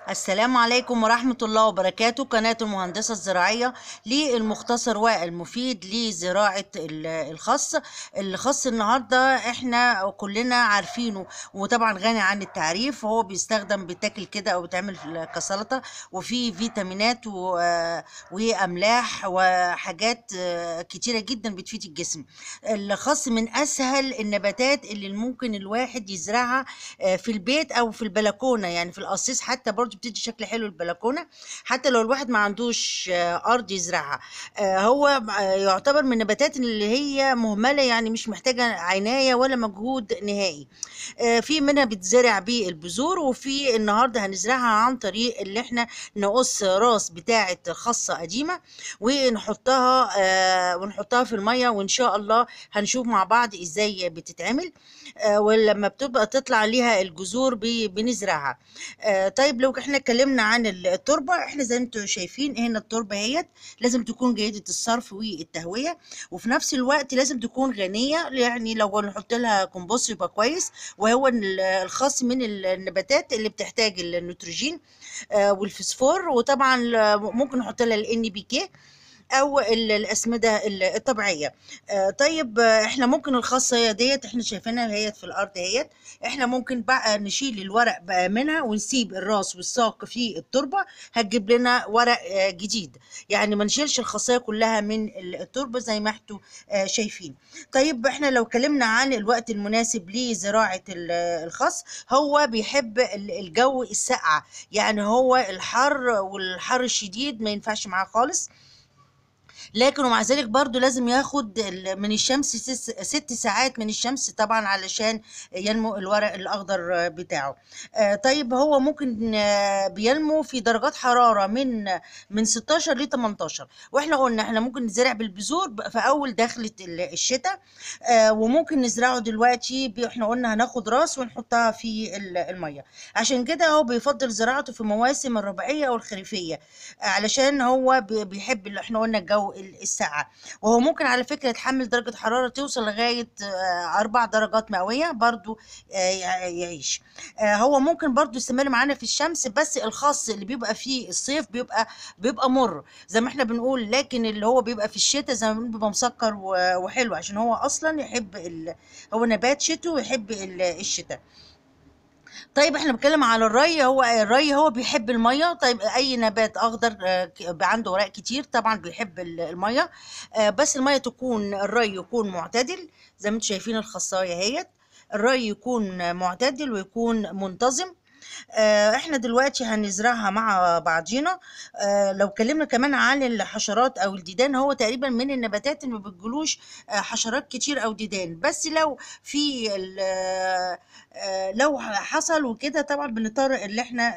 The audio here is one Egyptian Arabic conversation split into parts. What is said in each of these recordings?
السلام عليكم ورحمة الله وبركاته قناة المهندسة الزراعية للمختصر والمفيد لزراعة ال- الخس الخس النهاردة احنا كلنا عارفينه وطبعا غني عن التعريف هو بيستخدم بيتاكل كده او بيتعمل كسلطة وفيه فيتامينات و- واملاح وحاجات كتيرة جدا بتفيد الجسم الخس من اسهل النباتات اللي ممكن الواحد يزرعها في البيت او في البلكونة يعني في القصيص حتى برضو بتدي شكل حلو البلكونه حتى لو الواحد ما عندوش ارض يزرعها هو يعتبر من النباتات اللي هي مهمله يعني مش محتاجه عنايه ولا مجهود نهائي في منها بتزرع بالبذور وفي النهارده هنزرعها عن طريق اللي احنا نقص راس بتاعه خاصه قديمه ونحطها ونحطها في الميه وان شاء الله هنشوف مع بعض ازاي بتتعمل ولما بتبقى تطلع ليها الجذور بنزرعها طيب لو احنا اتكلمنا عن التربه احنا زي ما انتم شايفين هنا التربه اهيت لازم تكون جيده الصرف والتهويه وفي نفس الوقت لازم تكون غنيه يعني لو نحط لها كومبوست يبقى كويس وهو الخاص من النباتات اللي بتحتاج النيتروجين والفسفور وطبعا ممكن نحط لها الان بي كي او الاسمده الطبيعيه طيب احنا ممكن الخاصه ديت احنا شايفينها هي في الارض اهيت احنا ممكن بقى نشيل الورق بقى منها ونسيب الراس والساق في التربه هتجيب لنا ورق جديد يعني ما نشيلش الخاصيه كلها من التربه زي ما انتم شايفين طيب احنا لو اتكلمنا عن الوقت المناسب لزراعه الخس هو بيحب الجو الساقعه يعني هو الحر والحر الشديد ما ينفعش معاه خالص لكن ومع ذلك برضو لازم ياخد من الشمس ست ساعات من الشمس طبعا علشان ينمو الورق الاخضر بتاعه طيب هو ممكن بينمو في درجات حراره من من 16 ل 18 واحنا قلنا احنا ممكن نزرع بالبذور في اول دخله الشتاء وممكن نزرعه دلوقتي احنا قلنا هناخد راس ونحطها في الميه عشان كده هو بيفضل زراعته في مواسم الربيعيه او الخريفيه علشان هو بيحب اللي احنا قلنا الجو الساعة وهو ممكن على فكرة يتحمل درجة حرارة توصل لغاية أربع درجات مئوية برضو يعيش هو ممكن برضو يستمر معانا في الشمس بس الخاص اللي بيبقى فيه الصيف بيبقى بيبقى مر زي ما احنا بنقول لكن اللي هو بيبقى في الشتاء زي ما بنقول بيبقى مسكر وحلو عشان هو أصلا يحب ال... هو نبات شتوي ويحب الشتاء طيب احنا بنتكلم على الري هو الري هو بيحب الميه طيب اي نبات اخضر عنده اوراق كتير طبعا بيحب الميه بس الميه تكون الري يكون معتدل زي ما انتم شايفين الخصايه اهيت الري يكون معتدل ويكون منتظم احنا دلوقتي هنزرعها مع بعضينا لو اتكلمنا كمان عن الحشرات او الديدان هو تقريبا من النباتات اللي ما بتجلوش حشرات كتير او ديدان بس لو في لو حصل وكده طبعا بنضطر اللي احنا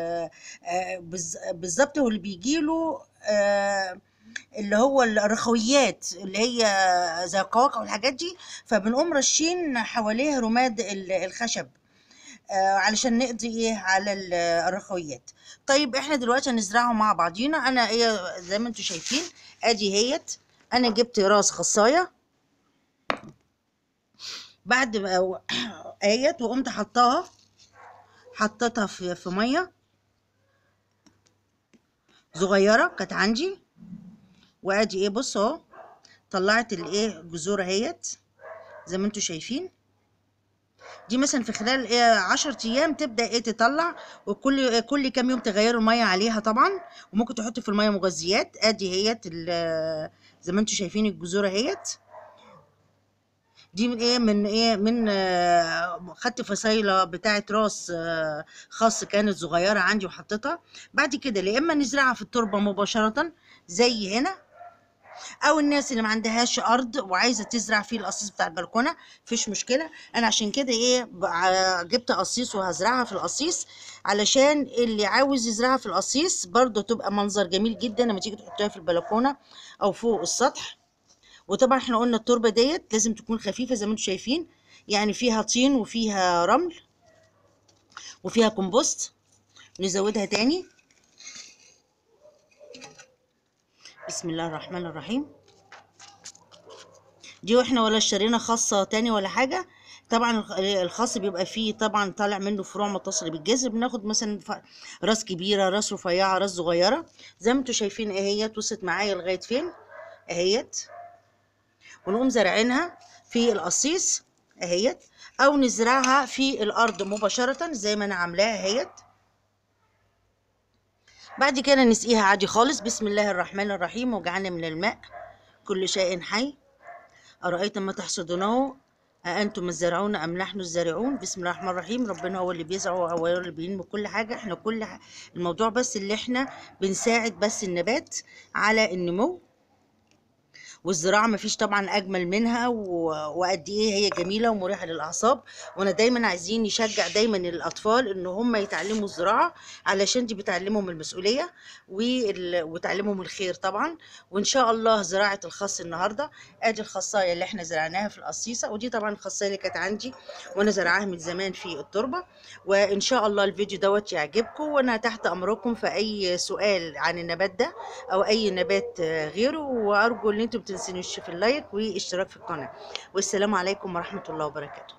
بالظبط واللي بيجيله اللي هو الرخويات اللي هي زي القواقع والحاجات دي فبنقوم رشين حواليها رماد الخشب علشان نقضي ايه على الرخويات طيب احنا دلوقتي هنزرعهم مع بعضينا انا ايه زي ما انتم شايفين ادي هيت انا جبت راس خصايه بعد ما اهيت وقمت حطاها حطيتها في في ميه صغيره كانت عندي وادي ايه بص اهو طلعت الايه جذور اهيت زي ما انتم شايفين دي مثلا في خلال ايه 10 ايام تبدا ايه تطلع وكل كل كام يوم تغيروا الميه عليها طبعا وممكن تحطي في الميه مغذيات ادي هيت زي ما انتم شايفين الجذور اهيت دي من ايه من ايه من آه خدت فصيله بتاعه راس آه خاص كانت صغيره عندي وحطيتها بعد كده يا اما نزرعها في التربه مباشره زي هنا او الناس اللي ما عندهاش ارض وعايزه تزرع فيه القصيص بتاع البلكونه مفيش مشكله انا عشان كده ايه جبت قصيص وهزرعها في القصيص علشان اللي عاوز يزرعها في القصيص برضه تبقى منظر جميل جدا لما تيجي تحطيها في البلكونه او فوق السطح وطبعا احنا قلنا التربه ديت لازم تكون خفيفه زي ما انتم شايفين يعني فيها طين وفيها رمل وفيها كومبوست نزودها تاني بسم الله الرحمن الرحيم دي واحنا ولا اشترينا خاصة تاني ولا حاجة طبعا الخ- الخاص بيبقى فيه طبعا طالع منه فروع متصله بالجذر بناخد مثلا ف- راس كبيره راس رفيعه راس صغيره زي ما انتوا شايفين اهيت وصلت معايا لغايه فين اهيت ونقوم زارعينها في القصيص اهيت او نزرعها في الارض مباشره زي ما انا عاملاها اهيت بعد كده نسقيها عادي خالص بسم الله الرحمن الرحيم وجعلنا من الماء كل شيء حي أرأيتم ما تحصدونه أأنتم الزارعون أم نحن الزارعون بسم الله الرحمن الرحيم ربنا هو اللي بيزرع وهو اللي بينمو كل حاجة احنا كل ح... الموضوع بس اللي احنا بنساعد بس النبات على النمو والزراعة مفيش طبعا أجمل منها و... وقد إيه هي جميلة ومريحة للأعصاب وأنا دايما عايزين نشجع دايما الأطفال إن هم يتعلموا الزراعة علشان دي بتعلمهم المسؤولية وال... وتعلمهم الخير طبعا وإن شاء الله زراعة الخس النهاردة أدي الخصاية اللي إحنا زرعناها في القصيصة ودي طبعا الخصاية اللي كانت عندي وأنا زرعاها من زمان في التربة وإن شاء الله الفيديو دوت يعجبكم وأنا تحت أمركم في أي سؤال عن النبات ده أو أي نبات آه، غيره وأرجو إن أنتم متنسونوش في اللايك واشتراك في القناة والسلام عليكم ورحمة الله وبركاته